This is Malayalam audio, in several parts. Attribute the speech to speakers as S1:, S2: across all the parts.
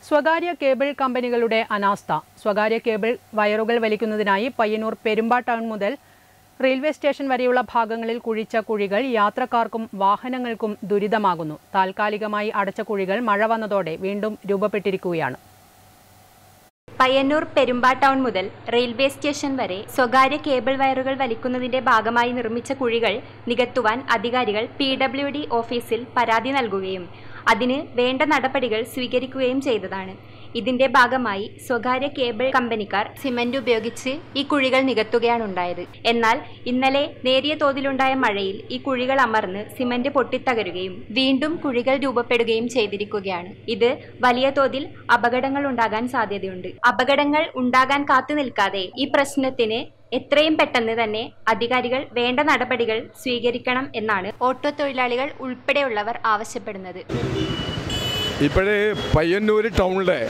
S1: സ്വകാര്യ കേബിൾ കമ്പനികളുടെ അനാസ്ഥ സ്വകാര്യ കേബിൾ വയറുകൾ വലിക്കുന്നതിനായി പയ്യന്നൂർ പെരുമ്പാ ടൗൺ മുതൽ റെയിൽവേ സ്റ്റേഷൻ വരെയുള്ള ഭാഗങ്ങളിൽ കുഴിച്ച കുഴികൾ യാത്രക്കാർക്കും വാഹനങ്ങൾക്കും ദുരിതമാകുന്നു താൽക്കാലികമായി അടച്ച കുഴികൾ മഴ വന്നതോടെ വീണ്ടും രൂപപ്പെട്ടിരിക്കുകയാണ്
S2: പയ്യന്നൂർ പെരുമ്പാ ടൗൺ മുതൽ റെയിൽവേ സ്റ്റേഷൻ വരെ സ്വകാര്യ കേബിൾ വയറുകൾ വലിക്കുന്നതിന്റെ ഭാഗമായി നിർമ്മിച്ച കുഴികൾ നികത്തുവാൻ അധികാരികൾ പി ഡബ്ല്യു ഡി ഓഫീസിൽ പരാതി നൽകുകയും അതിന് വേണ്ട നടപടികൾ സ്വീകരിക്കുകയും ചെയ്തതാണ് ഇതിന്റെ ഭാഗമായി സ്വകാര്യ കേബിൾ കമ്പനിക്കാർ സിമന്റ് ഉപയോഗിച്ച് ഈ കുഴികൾ നികത്തുകയാണ് ഉണ്ടായത് എന്നാൽ ഇന്നലെ നേരിയ തോതിലുണ്ടായ മഴയിൽ ഈ കുഴികൾ അമർന്ന് സിമന്റ് പൊട്ടിത്തകരുകയും വീണ്ടും കുഴികൾ രൂപപ്പെടുകയും ചെയ്തിരിക്കുകയാണ് ഇത് വലിയ തോതിൽ അപകടങ്ങൾ ഉണ്ടാകാൻ സാധ്യതയുണ്ട് അപകടങ്ങൾ ഉണ്ടാകാൻ കാത്തു നിൽക്കാതെ ഈ പ്രശ്നത്തിന് എത്രയും പെട്ടെന്ന് തന്നെ അധികാരികൾ വേണ്ട നടപടികൾ സ്വീകരിക്കണം എന്നാണ് ഓട്ടോ തൊഴിലാളികൾ ഉൾപ്പെടെയുള്ളവർ ആവശ്യപ്പെടുന്നത്
S3: ഇപ്പോഴേ പയ്യന്നൂർ ടൗണിലെ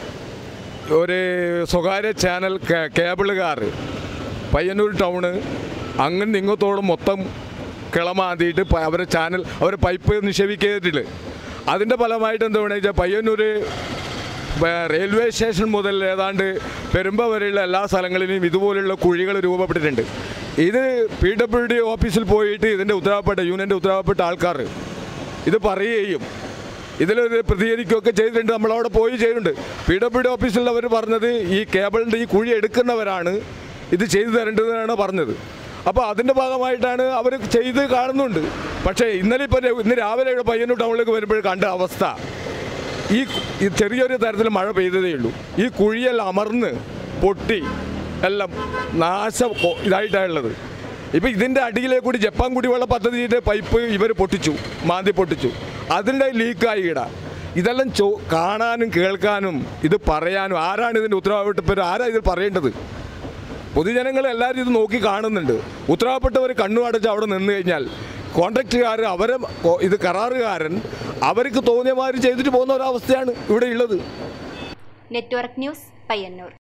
S3: ഒരു സ്വകാര്യ ചാനൽ കേ- കേബിളുകാർ പയ്യന്നൂർ ടൗണ് അങ്ങ് ഇങ്ങത്തോട് മൊത്തം കിളമാന്തിയിട്ട് പ- അവരെ ചാനൽ അവരെ പൈപ്പ് നിക്ഷേപിക്കത്തില്ല അതിൻ്റെ ഫലമായിട്ട് എന്താ വേണമെന്ന് വെച്ചാൽ പയ്യന്നൂർ ബ- റെയിൽവേ സ്റ്റേഷൻ മുതൽ ഏതാണ്ട് പെരുമ്പ വരെയുള്ള എല്ലാ സ്ഥലങ്ങളിലും ഇതുപോലുള്ള കുഴികൾ രൂപപ്പെട്ടിട്ടുണ്ട് ഇത് പി ഡബ്ല്യു ഡി ഓഫീസിൽ പോയിട്ട് ഇതിൻ്റെ ഉത്തരവാദപ്പെട്ട യൂണിയൻ്റെ ഉത്തരവാദപ്പെട്ട ആൾക്കാർ ഇത് പറയുകയും ഇതിലൊരു പ്രതികരിക്കുകയൊക്കെ ചെയ്തിട്ടുണ്ട് നമ്മളവിടെ പോയി ചെയ്തിട്ടുണ്ട് പി ഡബ്ല്യു ഡി ഓഫീസിൽ അവർ പറഞ്ഞത് ഈ കേബിളിൻ്റെ ഈ കുഴി എടുക്കുന്നവരാണ് ഇത് ചെയ്തു തരേണ്ടതെന്നാണ് പറഞ്ഞത് അപ്പോൾ അതിൻ്റെ ഭാഗമായിട്ടാണ് അവർ ചെയ്ത് കാണുന്നുണ്ട് പക്ഷേ ഇന്നലെ ഇപ്പോൾ ഇന്ന് രാവിലെ ഇവിടെ പയ്യന്നൂർ ടൗണിലേക്ക് വരുമ്പോൾ കണ്ട അവസ്ഥ ഈ ഈ ചെറിയൊരു തരത്തിൽ മഴ പെയ്തതേ ഉള്ളൂ ഈ കുഴിയെല്ലാം അമർന്ന് പൊട്ടി എല്ലാം നാശം കൊ- ഇതായിട്ടാണുള്ളത് ഇപ്പം ഇതിൻ്റെ അടിയിലെ കൂടി ജപ്പാൻ കുടിവെള്ള പദ്ധതിയുടെ പൈപ്പ് ഇവർ പൊട്ടിച്ചു മാന്തി പൊട്ടിച്ചു അതിൻ്റെ ലീക്കായി ഇട ഇതെല്ലാം ചോ കാണാനും കേൾക്കാനും ഇത് പറയാനും ആരാണ് ഇതിൻ്റെ ഉത്തരവാദിത്തപ്പെട്ടവർ ആരാ ഇത് പറയേണ്ടത് പൊതുജനങ്ങൾ എല്ലാവരും ഇത് നോക്കി കാണുന്നുണ്ട് ഉത്തരവാദപ്പെട്ടവർ കണ്ണു അടച്ച് അവിടെ നിന്ന് കഴിഞ്ഞാൽ കോൺട്രാക്റ്റുകാർ അവരെ കൊ- ഇത് കരാറുകാരൻ അവർക്ക് തോന്നിയ മാതിരി ചെയ്തിട്ട് പോകുന്ന ഒരവസ്ഥയാണ് ഇവിടെ ഉള്ളത്
S2: നെറ്റ്വർക്ക് ന്യൂസ് പയ്യന്നൂർ